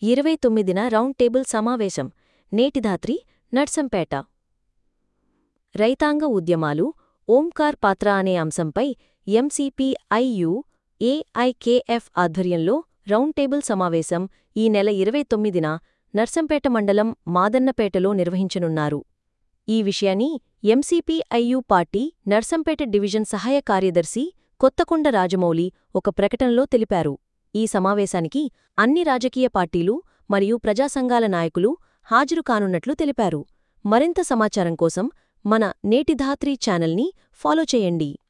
ఇరవై తొమ్మిదిన round table సమావేశం నేటిధాత్రి నడ్సంపేట రైతాంగ ఉద్యమాలు ఓంకార్ పాత్ర అనే అంశంపై ఎంసీపీ ఐయు ఏఐకేఎఫ్ ఆధ్వర్యంలో రౌండ్ టేబుల్ సమావేశం ఈ నెల ఇరవై తొమ్మిదిన నర్సంపేట మండలం మాదన్నపేటలో నిర్వహించనున్నారు ఈ విషయాన్ని MCP IU party Narsampet division సహాయ కార్యదర్శి కొత్తకొండ రాజమౌళి ఒక ప్రకటనలో తెలిపారు ఈ సమావేశానికి అన్ని రాజకీయ పార్టీలు మరియు ప్రజా సంఘాల నాయకులు హాజరు కానున్నట్లు తెలిపారు మరింత సమాచారం కోసం మన నేటిధాత్రి ఛానల్ని ఫాలో చేయండి